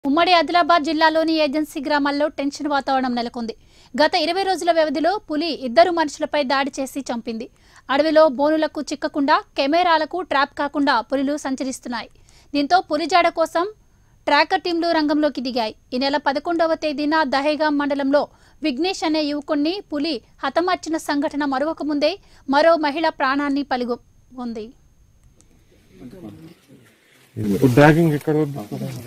ఉమ్మడి ఆదిలాబాద్ జిల్లాలోని ఏజెన్సీ గ్రామాల్లో టెన్షన్ వాతావరణం నెలకొంది గత ఇరవై రోజుల వ్యవధిలో పులి ఇద్దరు మనుషులపై దాడి చేసి చంపింది అడవిలో బోనులకు చిక్కకుండా కెమెరాలకు ట్రాప్ కాకుండా పులులు సంచరిస్తున్నాయి దీంతో పులిజాడ కోసం ట్రాకర్ టీంలు రంగంలోకి దిగాయి ఈ నెల పదకొండవ తేదీన దహేగాం మండలంలో విఘ్నేష్ అనే యువకుణ్ణి పులి హతమార్చిన సంఘటన మరొక ముందే మరో మహిళ ప్రాణాన్ని పలిగొంది ఇప్పుడు ట్రాకింగ్ ఎక్కడ వద్దు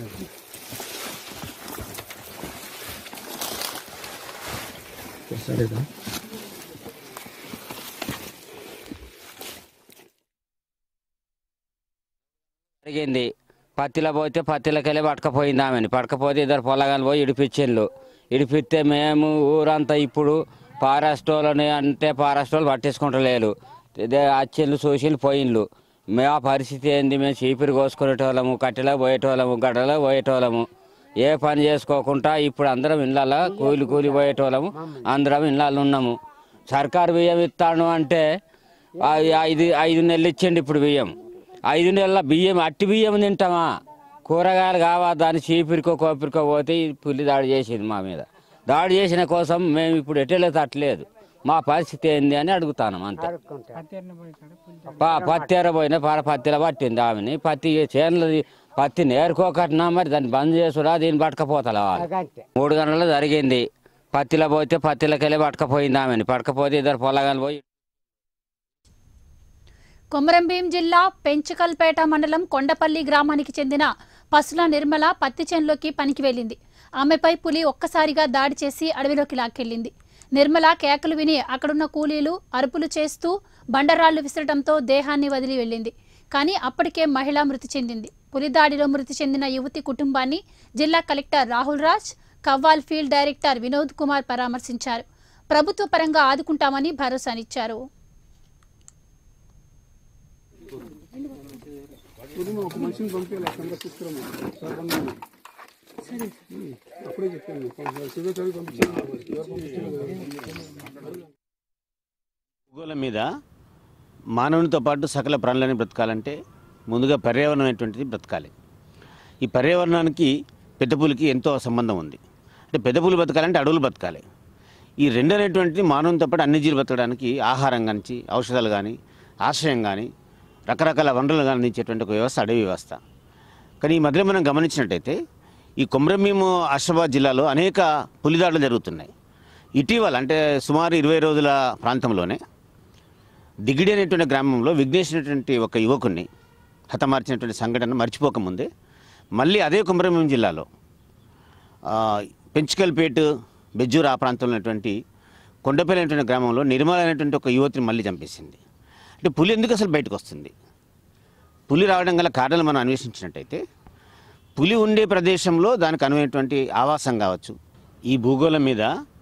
జరిగింది పత్తిలో పోతే పత్తిలోకెళ్ళి పట్టకపోయింది ఆమెని పట్టకపోతే ఇద్దరు పొలగాలు పోయి ఇడిపించిండ్రు ఇడిపిస్తే మేము ఊరంతా ఇప్పుడు ఫారెస్ట్ వాళ్ళని అంటే ఫారెస్ట్ వాళ్ళు పట్టించుకుంటలేరు ఇదే అచ్చిళ్ళు చూసిళ్ళు పోయిండ్లు మేము ఆ పరిస్థితి ఏంది మేము చీపిరి కోసుకునేటోళ్ళము కట్టెలో పోయేటోళ్ళము గడ్డలో పోయేటోళ్ళము ఏ పని చేసుకోకుండా ఇప్పుడు అందరం ఇళ్ళల్లో కూలి కూలి పోయేటోళ్ళము అందరం ఇళ్ళల్లో ఉన్నాము సర్కారు బియ్యం ఇస్తాను అంటే ఆ ఐదు ఐదు నెలలు ఇచ్చిండు ఇప్పుడు బియ్యం ఐదు నెలల బియ్యం అట్టి బియ్యం తింటామా కూరగాయలు కావా దాన్ని చీపిరికో కోపిరికో పోతే ఈ పులి దాడి చేసింది మా మీద దాడి చేసిన కోసం మేము ఇప్పుడు ఎటెళ్ళే తట్టలేదు మా పరిస్థితి ఏంది అని అడుగుతాను అంతే ప- పత్తి ఎరబోయినా పార పత్తిలో పట్టింది ఆమెని పత్తి చేనులు పత్తి నేర్కోకట్నా మరి దాన్ని బంద్ చేసురా దీన్ని పట్టకపోతా మూడు గంటలు జరిగింది పత్తిలో పోతే పత్తిలోకి వెళ్ళి పట్టకపోయింది ఆమెని పట్టకపోతే ఇద్దరు పొలగాలు పోయి కొమరంభీం జిల్లా పెంచకల్పేట మండలం కొండపల్లి గ్రామానికి చెందిన పసుల నిర్మల పత్తి చేనులోకి పనికి వెళ్ళింది ఆమెపై పులి ఒక్కసారిగా దాడి చేసి అడవిలోకి లాక్కెళ్లింది నిర్మల కేకలు విని అక్కడున్న కూలీలు అరుపులు చేస్తూ బండరాళ్లు విసరడంతో దేహాన్ని వదిలి వెళ్ళింది కానీ అప్పటికే మహిళ మృతి చెందింది పులి దాడిలో మృతి చెందిన యువతి కుటుంబాన్ని జిల్లా collector Rahul Raj Kawal field director Vinod Kumar పరామర్శించారు ప్రభుత్వ పరంగా ఆదుకుంటామని భరోసానిచ్చారు భూగోళం మీద మానవునితో పాటు సకల ప్రాణులని బ్రతకాలంటే ముందుగా పర్యావరణం అనేటువంటిది బ్రతకాలి ఈ పర్యావరణానికి పెద్ద పులికి ఎంతో సంబంధం ఉంది అంటే పెద్ద పులి బతకాలంటే అడవులు బతకాలి ఈ రెండు అనేటువంటిది మానవునితో పాటు అన్ని జీవులు బతకడానికి ఆహారం కానీ ఔషధాలు కానీ ఆశ్రయం కానీ రకరకాల వనరులు కానీ అందించేటువంటి ఒక వ్యవస్థ అడవి వ్యవస్థ కానీ ఈ మధ్యలో మనం గమనించినట్టయితే ఈ కొమరంభీము ఆసిఫాబాద్ జిల్లాలో అనేక పులిదాడులు జరుగుతున్నాయి ఇటీవల అంటే సుమారు ఇరవై రోజుల ప్రాంతంలోనే దిగిడి అనేటువంటి గ్రామంలో విఘ్నేష్ అనేటువంటి ఒక యువకుడిని హతమార్చినటువంటి సంఘటన మర్చిపోకముందే మళ్ళీ అదే కుమరంభీం జిల్లాలో ఆ, పెంచుకల్పేట బెజ్జూర్ ఆ ప్రాంతంలో ఉన్నటువంటి కొండపల్లి అనేటువంటి గ్రామంలో నిర్మల అనేటువంటి ఒక యువతిని మళ్ళీ చంపేసింది అంటే పులి ఎందుకు అసలు బయటకు వస్తుంది పులి రావడం గల కారణాలు మనం అన్వేషించినట్టయితే పులి ఉండే ప్రదేశంలో దానికి అనువైనటువంటి ఆవాసం కావచ్చు ఈ భూగోళం మీద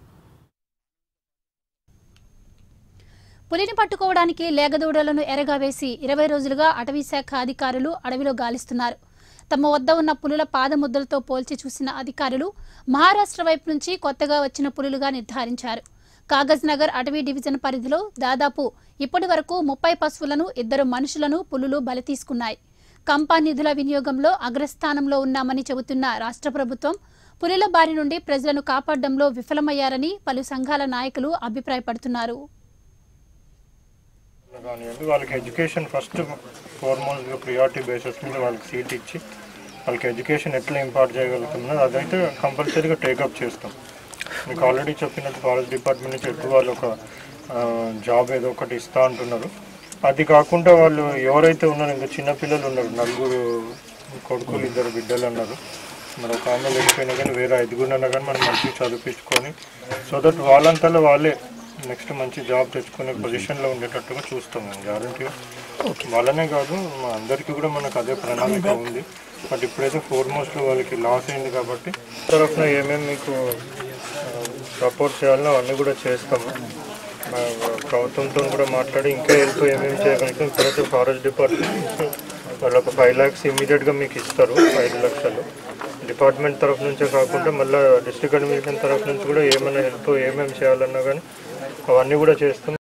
పులిని పట్టుకోవడానికి లేగదూడలను ఎరగా వేసి ఇరవై రోజులుగా అటవీ శాఖ అధికారులు అడవిలో గాలిస్తున్నారు తమ వద్ద ఉన్న పులుల పాదముద్రలతో పోల్చి చూసిన అధికారులు మహారాష్ట్ర వైపు నుంచి కొత్తగా వచ్చిన పులులుగా నిర్ధారించారు కాగజ్ నగర్ అటవీ డివిజన్ పరిధిలో దాదాపు ఇప్పటి వరకు ముప్పై పశువులను ఇద్దరు మనుషులను పులులు బలి తీసుకున్నాయి కంపా నిధుల వినియోగంలో అగ్రస్థానంలో ఉన్నామని చెబుతున్న రాష్ట్ర ప్రభుత్వం పులుల బారి నుండి ప్రజలను కాపాడడంలో విఫలమయ్యారని పలు సంఘాల నాయకులు అభిప్రాయపడుతున్నారు కానివ్వండి వాళ్ళకి ఎడ్యుకేషన్ ఫస్ట్ ఫార్మోస్ట్గా ప్రియారిటీ బేసిస్ మీద వాళ్ళకి సీట్ ఇచ్చి వాళ్ళకి ఎడ్యుకేషన్ ఎట్లా ఇంపార్ట్ చేయగలుగుతున్నది అదైతే కంపల్సరీగా టేకప్ చేస్తాం మీకు ఆల్రెడీ చెప్పినట్టు ఫారెస్ట్ డిపార్ట్మెంట్ నుంచి ఎక్కువ వాళ్ళు ఒక జాబ్ ఏదో ఒకటి ఇస్తా అంటున్నారు అది కాకుండా వాళ్ళు ఎవరైతే ఉన్నారో ఇంకా చిన్నపిల్లలు ఉన్నారు నలుగురు కొడుకులు ఇద్దరు బిడ్డలు అన్నారు మరి ఒక ఆమె వెళ్ళిపోయినా కానీ వేరే ఐదుగురు అన్నా కానీ మనం మంచిగా చదివించుకొని సో దట్ వాళ్ళంతలో వాళ్ళే నెక్స్ట్ మంచి జాబ్ తెచ్చుకునే పొజిషన్లో ఉండేటట్టుగా చూస్తాం మేము గ్యారంటీగా వాళ్ళనే కాదు మా అందరికీ కూడా మనకు అదే ప్రణాళిక ఉంది బట్ ఇప్పుడైతే ఫోర్మోస్ట్లో వాళ్ళకి లాస్ అయింది కాబట్టి తరఫున ఏమేమి మీకు సపోర్ట్ చేయాలో అవన్నీ కూడా చేస్తాము మా ప్రభుత్వంతో కూడా మాట్లాడి ఇంకా హెల్ప్ ఏమేమి చేయగలుగుతాం ఇప్పుడైతే ఫారెస్ట్ డిపార్ట్మెంట్ వాళ్ళు ఒక ఫైవ్ ల్యాక్స్ ఇమీడియట్గా మీకు ఇస్తారు ఐదు లక్షలు డిపార్ట్మెంట్ తరఫు నుంచే కాకుండా మళ్ళీ డిస్ట్రిక్ట్ అడ్మినిస్ట్రేషన్ తరఫు నుంచి కూడా ఏమైనా హెల్ప్ ఏమేమి చేయాలన్నా కానీ అవన్నీ కూడా చేస్తాం